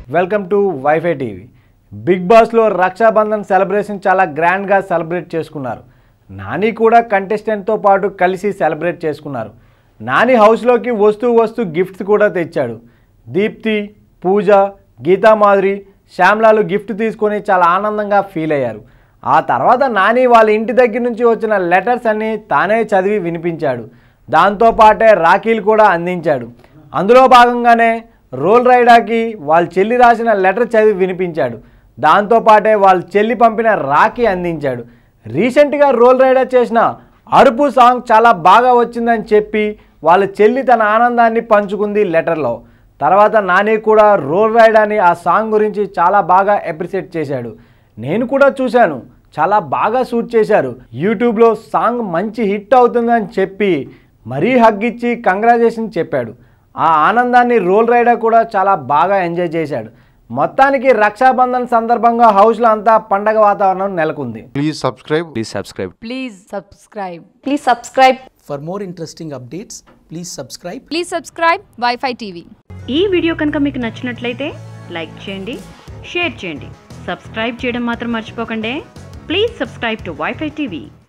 Welcome to WiFi TV big బాస్లో Raksha Bandhan celebration చాలా గ్రాండ్గా సెలబ్రేట్ చేసుకున్నారు నాని కూడా కంటెస్టెంట్తో పాటు కలిసి సెలబ్రేట్ చేసుకున్నారు నాని హౌస్లోకి వస్తూ వస్తూ గిఫ్ట్స్ కూడా తెచ్చాడు దీప్తి పూజ గీతామాధురి శ్యామ్లాలు గిఫ్ట్ తీసుకొని చాలా ఆనందంగా ఫీల్ అయ్యారు ఆ తర్వాత నాని వాళ్ళ ఇంటి దగ్గర నుంచి వచ్చిన లెటర్స్ అన్ని తానే చదివి వినిపించాడు దాంతోపాటే రాఖీలు కూడా అందించాడు అందులో భాగంగానే రోల్ రైడాకి వాళ్ళ చెల్లి రాసిన లెటర్ చదివి వినిపించాడు దాంతోపాటే వాళ్ళ చెల్లి పంపిన రాఖీ అందించాడు రీసెంట్గా రోల్ రైడర్ చేసిన అరుపు సాంగ్ చాలా బాగా వచ్చిందని చెప్పి వాళ్ళ చెల్లి తన ఆనందాన్ని పంచుకుంది లెటర్లో తర్వాత నాని కూడా రోల్ రైడ్ అని ఆ సాంగ్ గురించి చాలా బాగా అప్రిషియేట్ చేశాడు నేను కూడా చూశాను చాలా బాగా షూట్ చేశారు యూట్యూబ్లో సాంగ్ మంచి హిట్ అవుతుందని చెప్పి మరీ హగ్ ఇచ్చి కంగ్రాచులేషన్ చెప్పాడు ఆ ఆనందాన్ని రోల్ రైడర్ కూడా చాలా బాగా ఎంజాయ్ చేశాడు మొత్తానికి రక్షాబంధన్ సందర్భంగా హౌస్లో అంతా పండగ వాతావరణం నెలకొంది Please subscribe. Please subscribe. Please subscribe. Please subscribe. For more interesting updates, please subscribe Please subscribe Wi-Fi TV. ఈ వీడియో కనుక మీకు నచ్చినట్లయితే లైక్ చేయండి షేర్ చేయండి సబ్స్క్రైబ్ చేయడం మాత్రం మర్చిపోకండి please subscribe to WiFi TV